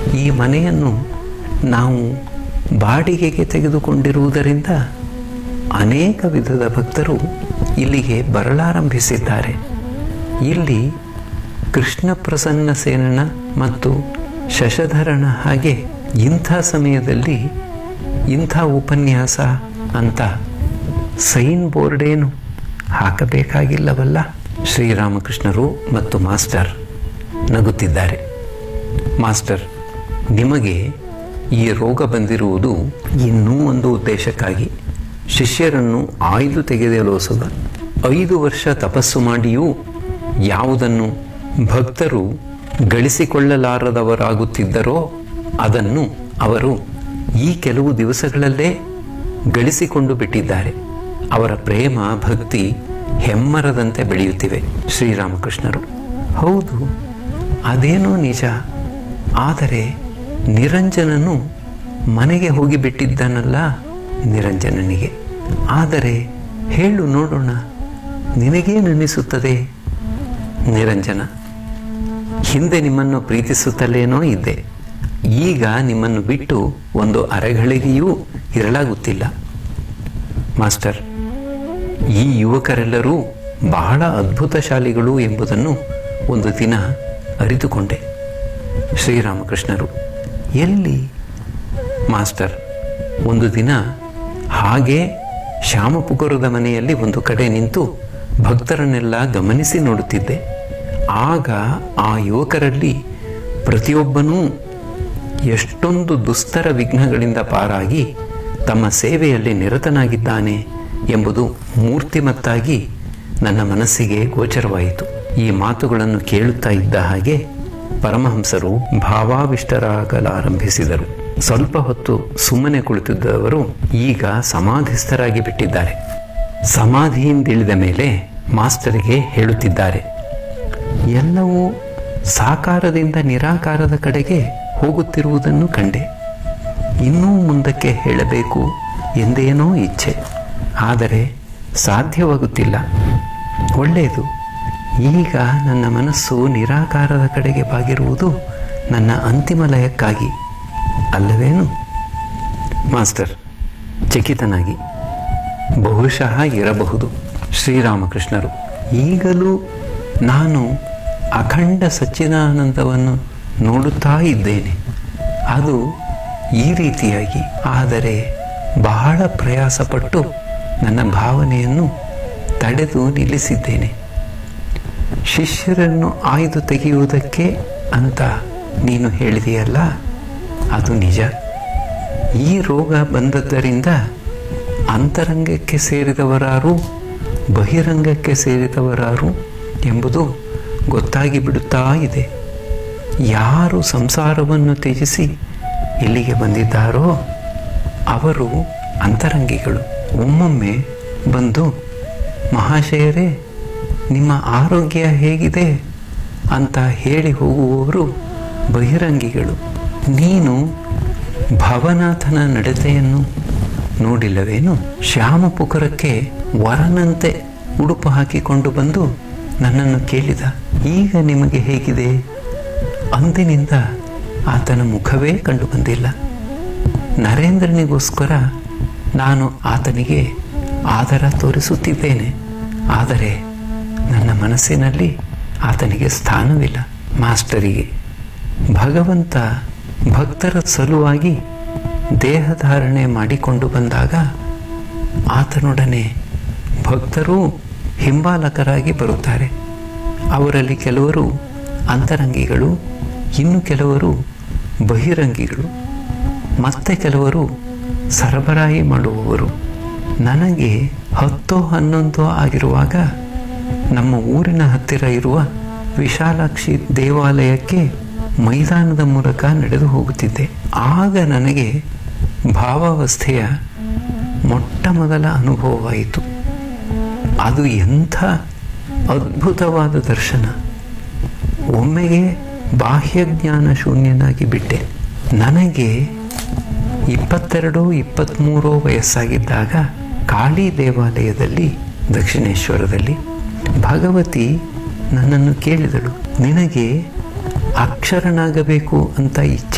ಈ ಮನೆಯನ್ನು ನಾವು ಬಾಡಿಗೆಗೆ ತೆಗೆದುಕೊಂಡಿರುವುದರಿಂದ ಅನೇಕ ವಿಧದ ಭಕ್ತರು ಇಲ್ಲಿಗೆ ಬರಲಾರಂಭಿಸಿದ್ದಾರೆ ಇಲ್ಲಿ ಕೃಷ್ಣ ಪ್ರಸನ್ನ ಸೇನನ ಮತ್ತು ಶಶಧರನ ಹಾಗೆ ಇಂಥ ಸಮಯದಲ್ಲಿ ಇಂಥ ಉಪನ್ಯಾಸ ಅಂತ ಸೈನ್ ಬೋರ್ಡೇನು ಹಾಕಬೇಕಾಗಿಲ್ಲವಲ್ಲ ಶ್ರೀರಾಮಕೃಷ್ಣರು ಮತ್ತು ಮಾಸ್ಟರ್ ನಗುತ್ತಿದ್ದಾರೆ ಮಾಸ್ಟರ್ ನಿಮಗೆ ಈ ರೋಗ ಬಂದಿರುವುದು ಇನ್ನೂ ಒಂದು ಉದ್ದೇಶಕ್ಕಾಗಿ ಶಿಷ್ಯರನ್ನು ಆಯ್ದು ತೆಗೆದಲೋಸುವ ಐದು ವರ್ಷ ತಪಸ್ಸು ಮಾಡಿಯೂ ಯಾವುದನ್ನು ಭಕ್ತರು ಗಳಿಸಿಕೊಳ್ಳಲಾರದವರಾಗುತ್ತಿದ್ದರೋ ಅದನ್ನು ಅವರು ಈ ಕೆಲವು ದಿವಸಗಳಲ್ಲೇ ಗಳಿಸಿಕೊಂಡು ಬಿಟ್ಟಿದ್ದಾರೆ ಅವರ ಪ್ರೇಮ ಭಕ್ತಿ ಹೆಮ್ಮರದಂತೆ ಬೆಳೆಯುತ್ತಿವೆ ಶ್ರೀರಾಮಕೃಷ್ಣರು ಹೌದು ಅದೇನೋ ನಿಜ ಆದರೆ ನಿರಂಜನನು ಮನೆಗೆ ಹೋಗಿಬಿಟ್ಟಿದ್ದಾನಲ್ಲ ನಿರಂಜನನಿಗೆ ಆದರೆ ಹೇಳು ನೋಡೋಣ ನಿನಗೇನನ್ನಿಸುತ್ತದೆ ನಿರಂಜನ ಹಿಂದೆ ನಿಮ್ಮನ್ನು ಪ್ರೀತಿಸುತ್ತಲೇನೋ ಇದ್ದೆ ಈಗ ನಿಮ್ಮನ್ನು ಬಿಟ್ಟು ಒಂದು ಅರೆಗಳಿಗೆಯೂ ಇರಲಾಗುತ್ತಿಲ್ಲ ಮಾಸ್ಟರ್ ಈ ಯುವಕರೆಲ್ಲರೂ ಬಹಳ ಅದ್ಭುತಶಾಲಿಗಳು ಎಂಬುದನ್ನು ಒಂದು ದಿನ ಅರಿತುಕೊಂಡೆ ಶ್ರೀರಾಮಕೃಷ್ಣರು ಎಲ್ಲಿ ಮಾಸ್ಟರ್ ಒಂದು ದಿನ ಹಾಗೆ ಶ್ಯಾಮಪುಕುರದ ಮನೆಯಲ್ಲಿ ಒಂದು ಕಡೆ ನಿಂತು ಭಕ್ತರನ್ನೆಲ್ಲ ಗಮನಿಸಿ ನೋಡುತ್ತಿದ್ದೆ ಆಗ ಆ ಯುವಕರಲ್ಲಿ ಪ್ರತಿಯೊಬ್ಬನೂ ಎಷ್ಟೊಂದು ದುಸ್ತರ ವಿಘ್ನಗಳಿಂದ ಪಾರಾಗಿ ತಮ್ಮ ಸೇವೆಯಲ್ಲಿ ನಿರತನಾಗಿದ್ದಾನೆ ಎಂಬುದು ಮೂರ್ತಿಮತ್ತಾಗಿ ನನ್ನ ಮನಸ್ಸಿಗೆ ಗೋಚರವಾಯಿತು ಈ ಮಾತುಗಳನ್ನು ಕೇಳುತ್ತಾ ಇದ್ದ ಹಾಗೆ ಪರಮಹಂಸರು ಭಾವಾವಿಷ್ಟರಾಗಲಾರಂಭಿಸಿದರು ಸ್ವಲ್ಪ ಹೊತ್ತು ಸುಮ್ಮನೆ ಕುಳಿತಿದ್ದವರು ಈಗ ಸಮಾಧಿಸ್ಥರಾಗಿ ಬಿಟ್ಟಿದ್ದಾರೆ ಸಮಾಧಿಯಿಂದಿಳಿದ ಮೇಲೆ ಮಾಸ್ಟರಿಗೆ ಹೇಳುತ್ತಿದ್ದಾರೆ ಎಲ್ಲವೂ ಸಾಕಾರದಿಂದ ನಿರಾಕಾರದ ಕಡೆಗೆ ಹೋಗುತ್ತಿರುವುದನ್ನು ಕಂಡೆ ಇನ್ನೂ ಮುಂದಕ್ಕೆ ಹೇಳಬೇಕು ಎಂದೇನೋ ಇಚ್ಛೆ ಆದರೆ ಸಾಧ್ಯವಾಗುತ್ತಿಲ್ಲ ಒಳ್ಳೆಯದು ಈಗ ನನ್ನ ಮನಸ್ಸು ನಿರಾಕಾರದ ಕಡೆಗೆ ಬಾಗಿರುವುದು ನನ್ನ ಅಂತಿಮ ಲಯಕ್ಕಾಗಿ ಅಲ್ಲವೇನು ಮಾಸ್ಟರ್ ಚಕಿತನಾಗಿ ಬಹುಶಃ ಇರಬಹುದು ಶ್ರೀರಾಮಕೃಷ್ಣರು ಈಗಲೂ ನಾನು ಅಖಂಡ ಸಚ್ಚಿದಾನಂದವನ್ನು ನೋಡುತ್ತಾ ಇದ್ದೇನೆ ಅದು ಈ ರೀತಿಯಾಗಿ ಆದರೆ ಬಹಳ ಪ್ರಯಾಸಪಟ್ಟು ನನ್ನ ಭಾವನೆಯನ್ನು ತಡೆದು ನಿಲ್ಲಿಸಿದ್ದೇನೆ ಶಿಷ್ಯರನ್ನು ಆಯ್ದು ತೆಗೆಯುವುದಕ್ಕೆ ಅಂತ ನೀನು ಹೇಳಿದೆಯಲ್ಲ ಅದು ನಿಜ ಈ ರೋಗ ಬಂದದ್ದರಿಂದ ಅಂತರಂಗಕ್ಕೆ ಸೇರಿದವರಾರು ಬಹಿರಂಗಕ್ಕೆ ಸೇರಿದವರಾರು ಎಂಬುದು ಗೊತ್ತಾಗಿ ಬಿಡುತ್ತಾ ಇದೆ ಯಾರು ಸಂಸಾರವನ್ನು ತ್ಯಜಿಸಿ ಇಲ್ಲಿಗೆ ಬಂದಿದ್ದಾರೋ ಅವರು ಅಂತರಂಗಿಗಳು ಒಮ್ಮೊಮ್ಮೆ ಬಂದು ಮಹಾಶಯರೇ ನಿಮ್ಮ ಆರೋಗ್ಯ ಹೇಗಿದೆ ಅಂತ ಹೇಳಿ ಹೋಗುವವರು ಬಹಿರಂಗಿಗಳು ನೀನು ಭವನಾಥನ ನಡತೆಯನ್ನು ನೋಡಿಲ್ಲವೇನು ಶ್ಯಾಮಪುಕರಕ್ಕೆ ವರನಂತೆ ಉಡುಪು ಹಾಕಿಕೊಂಡು ಬಂದು ನನ್ನನ್ನು ಕೇಳಿದ ಈಗ ನಿಮಗೆ ಹೇಗಿದೆ ಅಂದಿನಿಂದ ಆತನ ಮುಖವೇ ಕಂಡು ಬಂದಿಲ್ಲ ನರೇಂದ್ರನಿಗೋಸ್ಕರ ನಾನು ಆತನಿಗೆ ಆದರ ತೋರಿಸುತ್ತಿದ್ದೇನೆ ಆದರೆ ನನ್ನ ಮನಸ್ಸಿನಲ್ಲಿ ಆತನಿಗೆ ಸ್ಥಾನವಿಲ್ಲ ಮಾಸ್ಟರಿಗೆ ಭಗವಂತ ಭಕ್ತರ ಸಲುವಾಗಿ ದೇಹಧಾರಣೆ ಮಾಡಿಕೊಂಡು ಬಂದಾಗ ಆತನೊಡನೆ ಭಕ್ತರೂ ಹಿಂಬಾಲಕರಾಗಿ ಬರುತ್ತಾರೆ ಅವರಲ್ಲಿ ಕೆಲವರು ಅಂತರಂಗಿಗಳು ಇನ್ನು ಕೆಲವರು ಬಹಿರಂಗಿಗಳು ಮತ್ತೆ ಕೆಲವರು ಸರಬರಾಯಿ ಮಾಡುವವರು ನನಗೆ ಹತ್ತೋ ಹನ್ನೊಂದೋ ಆಗಿರುವಾಗ ನಮ್ಮ ಊರಿನ ಹತ್ತಿರ ಇರುವ ವಿಶಾಲಾಕ್ಷಿ ದೇವಾಲಯಕ್ಕೆ ಮೈದಾನದ ಮೂಲಕ ನಡೆದು ಹೋಗುತ್ತಿದ್ದೆ ಆಗ ನನಗೆ ಭಾವಾವಸ್ಥೆಯ ಮೊಟ್ಟ ಮೊದಲ ಅನುಭವವಾಯಿತು ಅದು ಎಂಥ ಅದ್ಭುತವಾದ ದರ್ಶನ ಒಮ್ಮೆಗೆ ಬಾಹ್ಯಜ್ಞಾನ ಶೂನ್ಯನಾಗಿ ಬಿಟ್ಟೆ ನನಗೆ ಇಪ್ಪತ್ತೆರಡು ಇಪ್ಪತ್ತ್ಮೂರೋ ವಯಸ್ಸಾಗಿದ್ದಾಗ ಕಾಳಿ ದೇವಾಲಯದಲ್ಲಿ ದಕ್ಷಿಣೇಶ್ವರದಲ್ಲಿ ಭಗವತಿ ನನ್ನನ್ನು ಕೇಳಿದಳು ನಿನಗೆ ಅಕ್ಷರನಾಗಬೇಕು ಅಂತ ಇಚ್ಛೆ